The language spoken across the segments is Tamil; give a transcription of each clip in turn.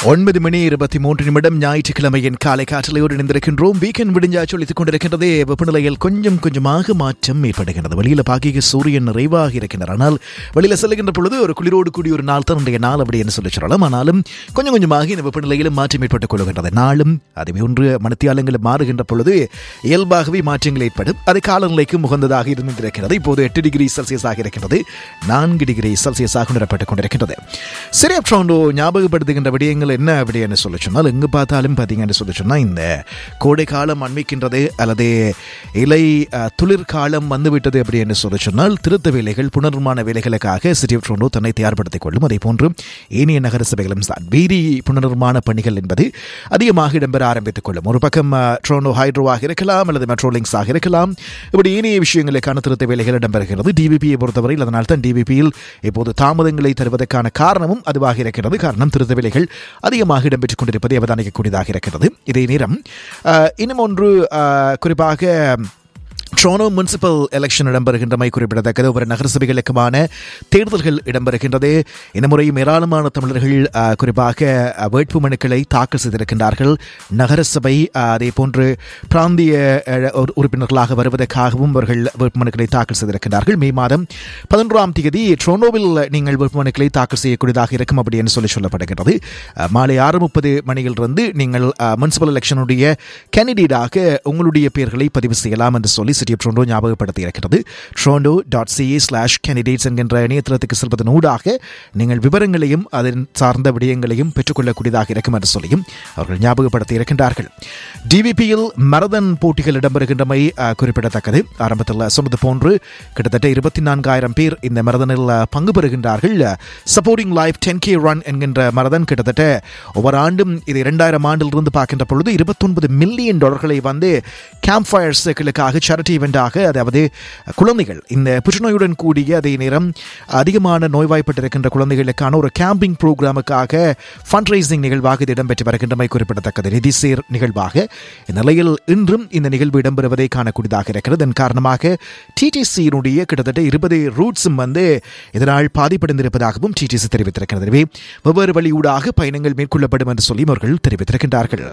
ஒன்பது மணி இருபத்தி மூன்று நிமிடம் ஞாயிற்றுக்கிழமையின் காலை காற்றலையோடு இணைந்திருக்கின்றோம் வீக்கெண்ட் விடிஞ்சா சொல்லித்துக் கொண்டிருக்கின்றதே வெப்பநிலையில் கொஞ்சம் கொஞ்சமாக மாற்றம் ஏற்படுகின்றது வெளியில பாக்கிய சூரியன் நிறைவாக இருக்கின்றார் ஆனால் வெளியில செல்லுகின்ற பொழுது ஒரு குளிரோடு கூடிய ஒரு நாள் தான் இன்றைய நாள் அப்படி என்று சொல்லி சொல்லலாம் ஆனாலும் கொஞ்சம் கொஞ்சமாக இந்த வெப்பநிலையிலும் மாற்றம் ஏற்பட்டுக் கொள்கின்றது நாளும் அது ஒன்று மனத்தியாலங்களும் மாறுகின்ற பொழுது இயல்பாகவே மாற்றங்கள் ஏற்படும் அது காலநிலைக்கு உகந்ததாக இருந்திருக்கிறது இப்போது எட்டு டிகிரி செல்சியஸாக இருக்கிறது நான்கு டிகிரி செல்சியஸாக உணரப்பட்டுக் கொண்டிருக்கின்றது சிறிய ட்ரோண்டோ ஞாபகப்படுத்துகின்ற விடயங்கள் என்ன அப்படின்னு சொல்லி சொன்னால் எங்கு பார்த்தாலும் பார்த்தீங்கன்னு சொல்லி சொன்னால் இந்த கோடை காலம் அண்மிக்கின்றது அல்லது இலை அஹ், துளிர் காலம் வந்துவிட்டது அப்படின்னு சொல்லி சொன்னால் திருத்த வேலைகள் புனர்நிர்மாண வேலைகளுக்காக சிட்டி ஆஃப் ட்ரோண்டோ தன்னை தயார்படுத்திக் கொள்ளும் அதே போன்று ஏனைய நகர சபைகளும் தான் வீதி புனர்நிர்மாண பணிகள் என்பது அதிகமாக இடம்பெற ஆரம்பித்துக் கொள்ளும் ஒரு பக்கம் அஹ், ட்ரோண்டோ ஹைட்ரோவாக இருக்கலாம் அல்லது மெட்ரோ லிங்க்ஸாக இருக்கலாம் இப்படி ஏனைய விஷயங்களுக்கான திருத்த வேலைகள் இடம்பெறுகிறது டிவிபியை பொறுத்தவரையில் அதனால் தான் டிவிபியில் இப்போது தாமதங்களை தருவதற்கான காரணமும் அதுவாக இருக்கிறது காரணம் திருத்த வேலைகள் அதிகமாக இடம்பெற்றுக் கொண்டிருப்பதை அவதானிக்கக்கூடியதாக இருக்கிறது இதே நேரம் அஹ், இன்னும் ஒன்று அஹ், குறிப்பாக ட்ரோனோ முனிசிபல் எலெக்ஷன் இடம்பெறுகின்றமை குறிப்பிடத்தக்கது ஒவ்வொரு நகரசபைகளுக்குமான தேர்தல்கள் இடம்பெறுகின்றது இந்த முறையும் ஏராளமான தமிழர்கள் அஹ், குறிப்பாக அஹ், வேட்பு மனுக்களை தாக்கல் செய்திருக்கின்றார்கள் நகரசபை அஹ், அதே போன்று பிராந்திய அஹ், உறு- உறுப்பினர்களாக வருவதற்காகவும் அவர்கள் வேட்புமனுக்களை தாக்கல் செய்திருக்கின்றார்கள் மே மாதம் பதினொன்றாம் தேதி ட்ரோனோவில் நீங்கள் வேட்புமனுக்களை தாக்கல் செய்யக்கூடியதாக இருக்கும் அப்படி என்று சொல்லி சொல்லப்படுகின்றது அஹ், மாலை ஆறு முப்பது மணியிலிருந்து நீங்கள் முனிசிபல் எலெக்ஷனுடைய கேண்டிடேட்டாக உங்களுடைய பெயர்களை பதிவு செய்யலாம் என்று சொல்லி சிட்டி ஆஃப் ட்ரோண்டோ ஞாபகப்படுத்தி இருக்கிறது Toronto dot CA slash candidates என்கின்ற இணையதளத்துக்கு செல்வதன் ஊடாக நீங்கள் விவரங்களையும் அதன் சார்ந்த விடயங்களையும் பெற்றுக்கொள்ளக்கூடியதாக இருக்கும் என்று சொல்லியும் அவர்கள் ஞாபகப்படுத்தி இருக்கின்றார்கள் டிவிபியில் மரதன் போட்டிகள் இடம்பெறுகின்றமை அஹ், குறிப்பிடத்தக்கது ஆரம்பத்தில் சொன்னது போன்று கிட்டத்தட்ட இருபத்தி நான்காயிரம் பேர் இந்த மரதனில் அஹ், பங்கு பெறுகின்றார்கள் supporting life ten K run என்கின்ற மரதன் கிட்டத்தட்ட ஒவ்வொரு ஆண்டும் இது இரண்டாயிரம் ஆண்டிலிருந்து பார்க்கின்ற பொழுது இருபத்தொன்பது மில்லியன் டாலர்களை வந்து கேம்ப் ஃபயர் சர்க்கிளுக்காக சேரிட்டி இவெண்டாக அதாவது குழந்தைகள் இந்த புற்றுநோயுடன் கூடிய அதே நேரம் அதிகமான நோய்வாய்ப்பட்டிருக்கின்ற குழந்தைகளுக்கான ஒரு கேம்பிங் ப்ரோக்ராமுக்காக ஃபண்ட் ரைசிங் நிகழ்வாக இது இடம்பெற்று வருகின்றமை குறிப்பிடத்தக்கது நிதிசேர் நிகழ்வாக இந்நிலையில் இன்றும் இந்த நிகழ்வு இடம்பெறுவதை காணக்கூடியதாக இருக்கிறது இதன் காரணமாக டிடிசியினுடைய கிட்டத்தட்ட இருபது ரூட்ஸும் வந்து இதனால் பாதிப்படைந்திருப்பதாகவும் டிடிசி தெரிவித்திருக்கிறது எனவே வெவ்வேறு வழியூடாக பயணங்கள் மேற்கொள்ளப்படும் என்று சொல்லி அவர்கள் தெரிவித்திருக்கின்றார்கள்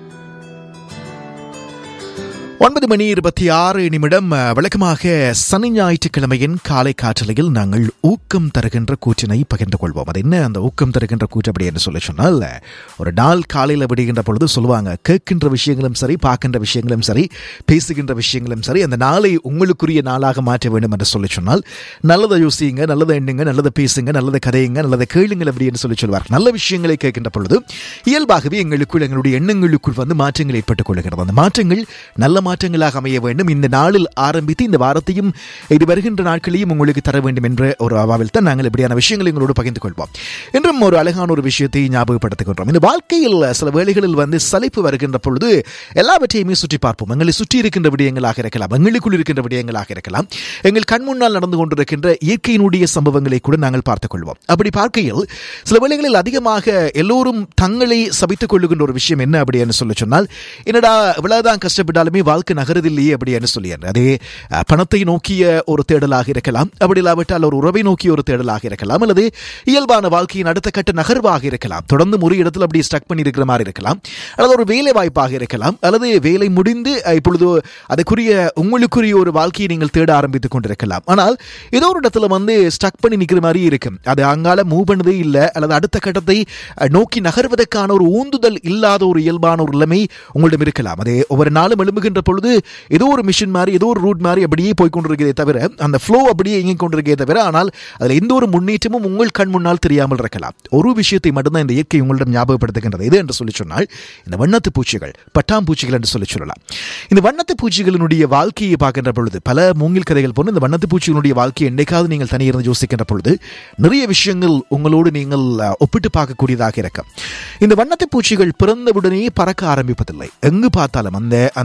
ஒன்பது மணி இருபத்தி ஆறு நிமிடம் அஹ், வழக்கமாக சனி ஞாயிற்றுக்கிழமையின் காலை காற்றலையில் நாங்கள் ஊக்கம் தருகின்ற கூற்றினை பகிர்ந்து கொள்வோம் அது என்ன அந்த ஊக்கம் தருகின்ற கூற்று அப்படி என்று சொல்லி சொன்னால் ஒரு நாள் காலையில் விடுகின்ற பொழுது சொல்லுவாங்க கேட்கின்ற விஷயங்களும் சரி பார்க்கின்ற விஷயங்களும் சரி பேசுகின்ற விஷயங்களும் சரி அந்த நாளை உங்களுக்குரிய நாளாக மாற்ற வேண்டும் என்று சொல்லி சொன்னால் நல்லதை யோசியுங்க நல்லதை எண்ணுங்க நல்லதை பேசுங்க நல்லதை கதையுங்க நல்லதை கேளுங்கள் அப்படி என்று சொல்லி சொல்வார் நல்ல விஷயங்களை கேட்கின்ற பொழுது இயல்பாகவே எங்களுக்குள் எங்களுடைய எண்ணங்களுக்குள் வந்து மாற்றங்கள் ஏற்பட்டுக் கொள்கிறது அந்த மாற்றங்கள் நல்ல மாற்றங்களாக அமைய வேண்டும் இந்த நாளில் ஆரம்பித்து இந்த வாரத்தையும் இது வருகின்ற நாட்களையும் உங்களுக்கு தர வேண்டும் என்ற ஒரு அவாவில் தான் நாங்கள் இப்படியான விஷயங்களை எங்களோடு பகிர்ந்து கொள்வோம் என்றும் ஒரு அழகான ஒரு விஷயத்தை ஞாபகப்படுத்துகின்றோம் இந்த வாழ்க்கையில் சில வேளைகளில் வந்து சலிப்பு வருகின்ற பொழுது எல்லாவற்றையுமே சுற்றி பார்ப்போம் எங்களை சுற்றி இருக்கின்ற விடயங்களாக இருக்கலாம் எங்களுக்குள் இருக்கின்ற விடயங்களாக இருக்கலாம் எங்கள் கண் முன்னால் நடந்து கொண்டிருக்கின்ற இயற்கையினுடைய சம்பவங்களை கூட நாங்கள் பார்த்துக் கொள்வோம் அப்படி பார்க்கையில் சில வேளைகளில் அதிகமாக எல்லோரும் தங்களை சபித்துக் கொள்ளுகின்ற ஒரு விஷயம் என்ன அப்படின்னு சொல்லி சொன்னால் என்னடா இவ்வளவுதான் கஷ்டப்பட்டாலுமே வாழ்க்கை நகரதில்லையே அப்படின்னு சொல்லி அதே அஹ், பணத்தை நோக்கிய ஒரு தேடலாக இருக்கலாம் அப்படி இல்லாவிட்டால் ஒரு உறவை நோக்கிய ஒரு தேடலாக இருக்கலாம் அல்லது இயல்பான வாழ்க்கையின் அடுத்த கட்ட நகர்வாக இருக்கலாம் தொடர்ந்து ஒரு இடத்துல அப்படி ஸ்டக் பண்ணி இருக்கிற மாதிரி இருக்கலாம் அல்லது ஒரு வேலை வாய்ப்பாக இருக்கலாம் அல்லது வேலை முடிந்து அஹ், இப்பொழுது அதுக்குரிய உங்களுக்குரிய ஒரு வாழ்க்கையை நீங்கள் தேட ஆரம்பித்துக் கொண்டிருக்கலாம் ஆனால் ஏதோ ஒரு இடத்துல வந்து ஸ்டக் பண்ணி நிற்கிற மாதிரி இருக்கும் அது அங்கால மூவ் பண்ணதே இல்லை அல்லது அடுத்த கட்டத்தை அஹ், நோக்கி நகர்வதற்கான ஒரு ஊந்துதல் இல்லாத ஒரு இயல்பான ஒரு நிலைமை உங்களிடம் இருக்கலாம் அது ஒவ்வொரு நாளும் எழும்புகின்ற பொழுது ஏதோ ஒரு மிஷின் மாதிரி ஏதோ ஒரு ரூட் மாதிரி அப்படியே போய் கொண்டிருக்கிறதே தவிர அந்த ஃப்ளோ அப்படியே இயங்கிக் கொண்டிருக்கே தவிர ஆனால் அதில் எந்த ஒரு முன்னேற்றமும் உங்கள் கண் முன்னால் தெரியாமல் இருக்கலாம் ஒரு விஷயத்தை மட்டும்தான் இந்த இயற்கை உங்களிடம் ஞாபகப்படுத்துகின்றது எது என்று சொல்லி சொன்னால் இந்த வண்ணத்து பூச்சிகள் பட்டாம்பூச்சிகள் என்று சொல்லி சொல்லலாம் இந்த வண்ணத்து பூச்சிகளினுடைய வாழ்க்கையை பார்க்கின்ற பொழுது பல மூங்கில் கதைகள் போன்று இந்த வண்ணத்து பூச்சிகளுடைய வாழ்க்கையை என்னைக்காவது நீங்கள் தனியிருந்து யோசிக்கின்ற பொழுது நிறைய விஷயங்கள் உங்களோடு நீங்கள் அஹ், ஒப்பிட்டு பார்க்கக்கூடியதாக இருக்கும் இந்த வண்ணத்து பூச்சிகள் பிறந்தவுடனே பறக்க ஆரம்பிப்பதில்லை எங்கு பார்த்தாலும் அந்த அந்த வண்ணத்து பூச்சி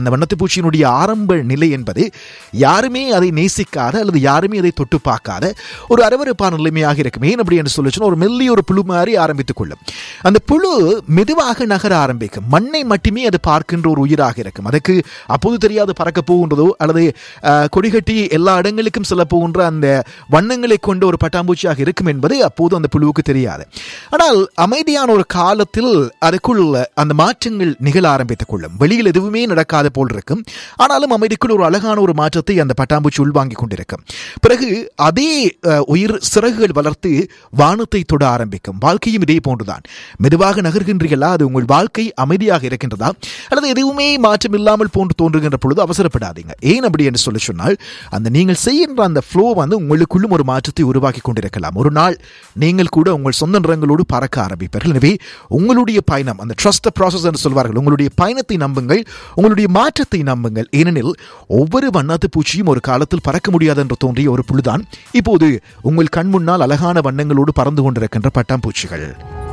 பட்டாம்பூச்சியினுடைய ஆரம்ப நிலை என்பது யாருமே அதை நேசிக்காத அல்லது யாருமே அதை தொட்டு பார்க்காத ஒரு அரவறுப்பான நிலைமையாக இருக்கும் ஏன் அப்படி என்று சொல்லிச்சுன்னா ஒரு மெல்லிய ஒரு புழு மாதிரி ஆரம்பித்துக் கொள்ளும் அந்த புழு மெதுவாக நகர ஆரம்பிக்கும் மண்ணை மட்டுமே அது பார்க்கின்ற ஒரு உயிராக இருக்கும் அதுக்கு அப்போது தெரியாது பறக்க போகின்றதோ அல்லது அஹ், கொடிகட்டி எல்லா இடங்களுக்கும் செல்ல போகின்ற அந்த வண்ணங்களை கொண்ட ஒரு பட்டாம்பூச்சியாக இருக்கும் என்பது அப்போது அந்த புழுவுக்கு தெரியாது ஆனால் அமைதியான ஒரு காலத்தில் அதுக்குள் அந்த மாற்றங்கள் நிகழ ஆரம்பித்துக் கொள்ளும் வெளியில் எதுவுமே நடக்காத போல் இருக்கும் ஆனாலும் அமைதிக்குள் ஒரு அழகான ஒரு மாற்றத்தை அந்த பட்டாம்பூச்சி உள்வாங்கிக் கொண்டிருக்கும் பிறகு அதே அஹ், உயிர் சிறகுகள் வளர்த்து வானத்தை தொட ஆரம்பிக்கும் வாழ்க்கையும் இதே போன்றுதான் மெதுவாக நகர்கின்றீர்களா அது உங்கள் வாழ்க்கை அமைதியாக இருக்கின்றதா அல்லது எதுவுமே மாற்றம் இல்லாமல் போன்று தோன்றுகின்ற பொழுது அவசரப்படாதீங்க ஏன் அப்படி என்று சொல்லி சொன்னால் அந்த நீங்கள் செய்கின்ற அந்த ஃப்ளோ வந்து உங்களுக்குள்ளும் ஒரு மாற்றத்தை உருவாக்கி கொண்டிருக்கலாம் ஒரு நாள் நீங்கள் கூட உங்கள் சொந்த நிறங்களோடு பறக்க ஆரம்பிப்பீர்கள் எனவே உங்களுடைய பயணம் அந்த ட்ரஸ்ட் ப்ராசஸ் என்று சொல்வார்கள் உங்களுடைய பயணத்தை நம்புங்கள் உங்களுடைய மாற்றத்தை நம்புங்கள் ஏனெனில் ஒவ்வொரு வண்ணாத்து பூச்சியும் ஒரு காலத்தில் பறக்க முடியாது என்று தோன்றிய ஒரு புழுதான் இப்போது உங்கள் கண் முன்னால் அழகான வண்ணங்களோடு பறந்து கொண்டிருக்கின்ற பட்டாம்பூச்சிகள்